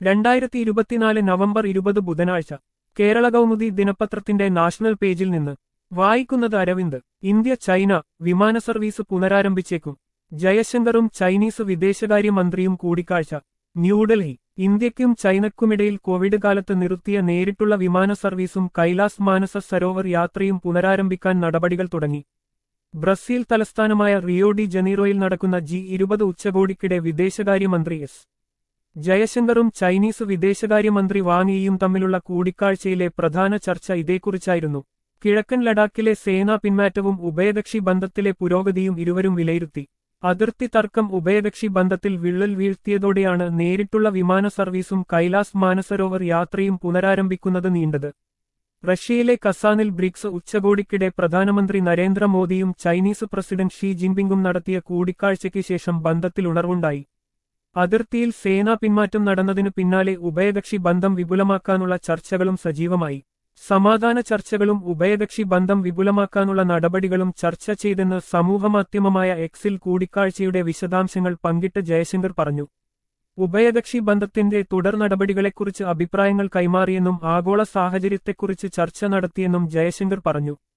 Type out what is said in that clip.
രണ്ടായിരത്തി ഇരുപത്തിനാല് നവംബർ ഇരുപത് ബുധനാഴ്ച കേരള കൗമുദി ദിനപത്രത്തിന്റെ നാഷണൽ പേജിൽ നിന്ന് വായിക്കുന്നത് അരവിന്ദ് ഇന്ത്യ ചൈന വിമാന സർവീസ് പുനരാരംഭിച്ചേക്കും ജയശങ്കറും ചൈനീസ് വിദേശകാര്യമന്ത്രിയും കൂടിക്കാഴ്ച ന്യൂഡൽഹി ഇന്ത്യയ്ക്കും ചൈനയ്ക്കുമിടയിൽ കോവിഡ് കാലത്ത് നിർത്തിയ നേരിട്ടുള്ള വിമാന സർവീസും കൈലാസ് മാനസ സരോവർ യാത്രയും പുനരാരംഭിക്കാൻ നടപടികൾ തുടങ്ങി ബ്രസീൽ തലസ്ഥാനമായ റിയോ ഡി ജനീറോയിൽ നടക്കുന്ന ജി ഇരുപത് ഉച്ചകോടിക്കിടെ വിദേശകാര്യമന്ത്രി എസ് ജയശങ്കറും ചൈനീസ് വിദേശകാര്യമന്ത്രി വാങ്ങിയും തമ്മിലുള്ള കൂടിക്കാഴ്ചയിലെ പ്രധാന ചർച്ച ഇതേക്കുറിച്ചായിരുന്നു കിഴക്കൻ ലഡാക്കിലെ സേനാ പിന്മാറ്റവും ഉഭയകക്ഷി ബന്ധത്തിലെ പുരോഗതിയും ഇരുവരും വിലയിരുത്തി അതിർത്തി തർക്കം ഉഭയകക്ഷി ബന്ധത്തിൽ വിള്ളൽ വീഴ്ത്തിയതോടെയാണ് നേരിട്ടുള്ള വിമാന സർവീസും കൈലാസ് മാനസരോവർ യാത്രയും പുനരാരംഭിക്കുന്നത് നീണ്ടത് റഷ്യയിലെ കസാനിൽ ബ്രിക്സ് ഉച്ചകോടിക്കിടെ പ്രധാനമന്ത്രി നരേന്ദ്രമോദിയും ചൈനീസ് പ്രസിഡന്റ് ഷീ ജിൻപിങ്ങും നടത്തിയ കൂടിക്കാഴ്ചയ്ക്ക് ശേഷം ബന്ധത്തിൽ ഉണർവുണ്ടായി അതിർത്തിയിൽ സേനാ പിന്മാറ്റം നടന്നതിനു പിന്നാലെ ഉഭയകക്ഷി ബന്ധം വിപുലമാക്കാനുള്ള ചർച്ചകളും സജീവമായി സമാധാന ചർച്ചകളും ഉഭയകക്ഷി ബന്ധം വിപുലമാക്കാനുള്ള നടപടികളും ചർച്ച ചെയ്തെന്ന് സമൂഹമാധ്യമമായ എക്സിൽ കൂടിക്കാഴ്ചയുടെ വിശദാംശങ്ങൾ പങ്കിട്ട് ജയശങ്കർ പറഞ്ഞു ഉഭയകക്ഷി ബന്ധത്തിന്റെ തുടർ നടപടികളെക്കുറിച്ച് അഭിപ്രായങ്ങൾ കൈമാറിയെന്നും ആഗോള സാഹചര്യത്തെക്കുറിച്ച് ചർച്ച നടത്തിയെന്നും ജയശങ്കർ പറഞ്ഞു